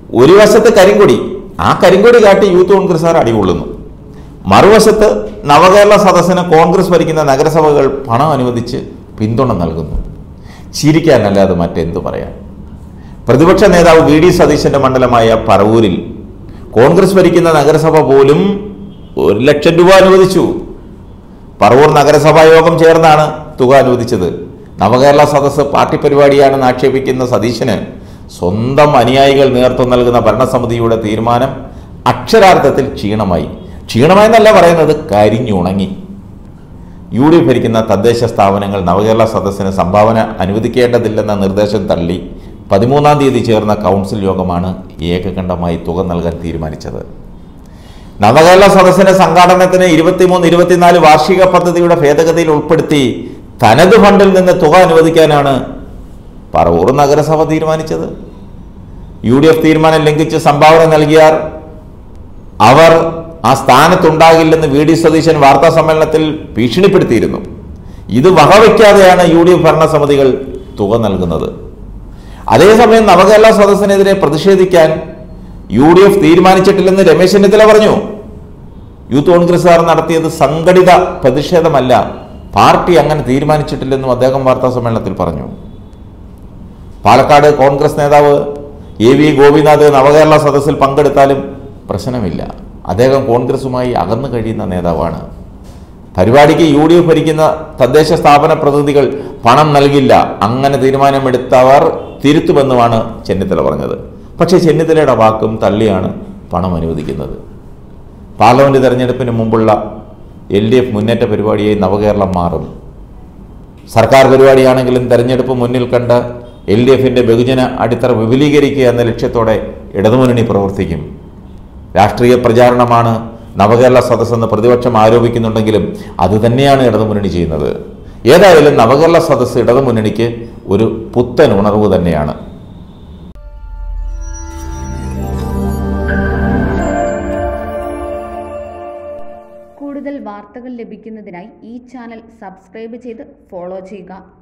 ഒരു വശത്ത് കരിങ്കൊടി ആ കരിങ്കൊടി കാട്ടി യൂത്ത് കോൺഗ്രസ്സുകാർ അടികൊള്ളുന്നു മറുവശത്ത് നവകേരള സദസ്സിന് കോൺഗ്രസ് ഭരിക്കുന്ന നഗരസഭകൾ പണം അനുവദിച്ച് പിന്തുണ നൽകുന്നു ചിരിക്കാനല്ലാതെ മറ്റെന്തു പറയാൻ പ്രതിപക്ഷ നേതാവ് വി ഡി സതീശന്റെ മണ്ഡലമായ പറവൂരിൽ കോൺഗ്രസ് ഭരിക്കുന്ന നഗരസഭ പോലും ഒരു ലക്ഷം രൂപ അനുവദിച്ചു പറവൂർ നഗരസഭാ യോഗം ചേർന്നാണ് തുക അനുവദിച്ചത് നവകേരള സദസ്സ് പാർട്ടി പരിപാടിയാണെന്ന് ആക്ഷേപിക്കുന്ന സതീശന് സ്വന്തം അനുയായികൾ നേതൃത്വം നൽകുന്ന ഭരണസമിതിയുടെ തീരുമാനം അക്ഷരാർത്ഥത്തിൽ ക്ഷീണമായി ക്ഷീണമായെന്നല്ല പറയുന്നത് കരിഞ്ഞുണങ്ങി യു ഡി എഫ് ഭരിക്കുന്ന തദ്ദേശ സ്ഥാപനങ്ങൾ നവകേരള സദസ്സിന് സംഭാവന അനുവദിക്കേണ്ടതില്ലെന്ന നിർദ്ദേശം തള്ളി പതിമൂന്നാം തീയതി ചേർന്ന കൗൺസിൽ യോഗമാണ് ഏകകണ്ഠമായി തുക നൽകാൻ തീരുമാനിച്ചത് നവകേരള സദസ്സിന്റെ സംഘാടനത്തിന് ഇരുപത്തിമൂന്ന് ഇരുപത്തിനാല് വാർഷിക പദ്ധതിയുടെ ഭേദഗതിയിൽ ഉൾപ്പെടുത്തി തനത് ഫണ്ടിൽ നിന്ന് തുക അനുവദിക്കാനാണ് പറവൂർ നഗരസഭ തീരുമാനിച്ചത് യു ഡി എഫ് തീരുമാനം ലംഘിച്ച് സംഭാവന നൽകിയാൽ അവർ ആ സ്ഥാനത്തുണ്ടാകില്ലെന്ന് വി ഡി സതീശൻ വാർത്താ സമ്മേളനത്തിൽ ഭീഷണിപ്പെടുത്തിയിരുന്നു ഇത് വകവയ്ക്കാതെയാണ് യു ഡി എഫ് ഭരണസമിതികൾ തുക നൽകുന്നത് അതേസമയം നവകേരള സദസ്സിനെതിരെ പ്രതിഷേധിക്കാൻ യു ഡി എഫ് തീരുമാനിച്ചിട്ടില്ലെന്ന് രമേശ് ചെന്നിത്തല പറഞ്ഞു യൂത്ത് കോൺഗ്രസ്സുകാർ നടത്തിയത് സംഘടിത പ്രതിഷേധമല്ല പാർട്ടി അങ്ങനെ തീരുമാനിച്ചിട്ടില്ലെന്നും അദ്ദേഹം വാർത്താ സമ്മേളനത്തിൽ പറഞ്ഞു പാലക്കാട് കോൺഗ്രസ് നേതാവ് എ വി ഗോപിനാഥ് നവകേരള സദസ്സിൽ പങ്കെടുത്താലും പ്രശ്നമില്ല അദ്ദേഹം കോൺഗ്രസുമായി അകന്നു കഴിയുന്ന നേതാവാണ് പരിപാടിക്ക് യു ഡി എഫ് ഭരിക്കുന്ന തദ്ദേശ സ്ഥാപന പ്രതിനിധികൾ പണം നൽകില്ല അങ്ങനെ തീരുമാനമെടുത്തവർ തിരുത്തുമെന്നുമാണ് ചെന്നിത്തല പറഞ്ഞത് പക്ഷേ ചെന്നിത്തലയുടെ വാക്കും തള്ളിയാണ് പണം അനുവദിക്കുന്നത് പാർലമെന്റ് തെരഞ്ഞെടുപ്പിന് മുമ്പുള്ള എൽ ഡി എഫ് മുന്നേറ്റ പരിപാടിയായി നവകേരളം മാറും സർക്കാർ പരിപാടിയാണെങ്കിലും തെരഞ്ഞെടുപ്പ് മുന്നിൽ കണ്ട് എൽ ഡി എഫിന്റെ ബഹുജന അടിത്തറ വിപുലീകരിക്കുക എന്ന ലക്ഷ്യത്തോടെ ഇടതുമുന്നണി പ്രവർത്തിക്കും രാഷ്ട്രീയ പ്രചാരണമാണ് നവകേരള സദസ്സെന്ന് പ്രതിപക്ഷം ആരോപിക്കുന്നുണ്ടെങ്കിലും അതുതന്നെയാണ് ഇടതുമുന്നണി ചെയ്യുന്നത് ഏതായാലും നവകേരള സദസ്സ് ഇടതുമുന്നണിക്ക് ഒരു പുത്തൻ ഉണർവ് തന്നെയാണ് കൂടുതൽ വാർത്തകൾ ലഭിക്കുന്നതിനായി ഈ ചാനൽ സബ്സ്ക്രൈബ് ചെയ്ത് ഫോളോ ചെയ്യുക